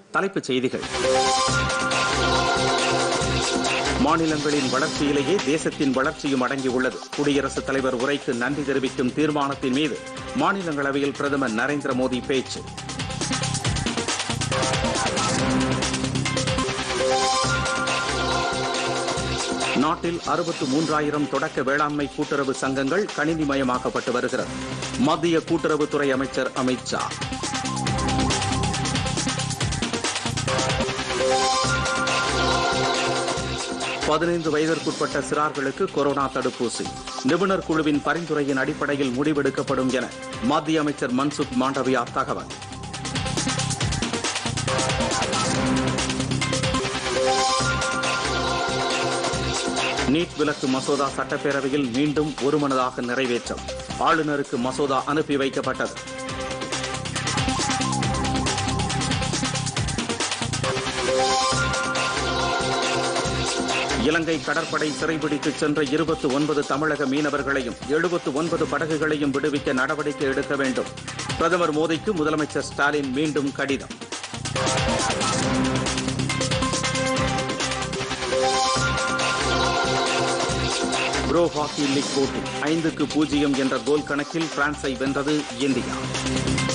தலைப்புச் செய்திகள் மாநிலங்களின் வளர்ச்சியிலேயே தேசத்தின் வளர்ச்சியும் அடங்கியுள்ளது குடியரசுத் தலைவர் உரைக்கு நன்றி தெரிவிக்கும் தீர்மானத்தின் மீது மாநிலங்களவையில் பிரதமர் நரேந்திர மோடி பேச்சு நாட்டில் அறுபத்து மூன்றாயிரம் தொடக்க வேளாண்மை கூட்டுறவு சங்கங்கள் கணினிமயமாக்கப்பட்டு வருகிறது மத்திய கூட்டுறவுத்துறை அமைச்சர் அமித் ஷா பதினைந்து வயதிற்குட்பட்ட சிறார்களுக்கு கொரோனா தடுப்பூசி நிபுணர் குழுவின் பரிந்துரையின் அடிப்படையில் முடிவெடுக்கப்படும் என மத்திய அமைச்சர் மன்சுக் மாண்டவியா தகவல் நீட் விலக்கு மசோதா சட்டப்பேரவையில் மீண்டும் ஒருமனதாக நிறைவேற்றம் ஆளுநருக்கு மசோதா அனுப்பி வைக்கப்பட்டது இலங்கை கடற்படை சிறைபிடித்து சென்ற இருபத்தி ஒன்பது தமிழக மீனவர்களையும் எழுபத்து ஒன்பது படகுகளையும் விடுவிக்க நடவடிக்கை எடுக்க வேண்டும் பிரதமர் மோடிக்கு முதலமைச்சர் ஸ்டாலின் மீண்டும் கடிதம் ப்ரோ ஹாக்கி லீக் போட்டி ஐந்துக்கு பூஜ்ஜியம் என்ற கோல் கணக்கில் பிரான்ஸை வென்றது இந்தியா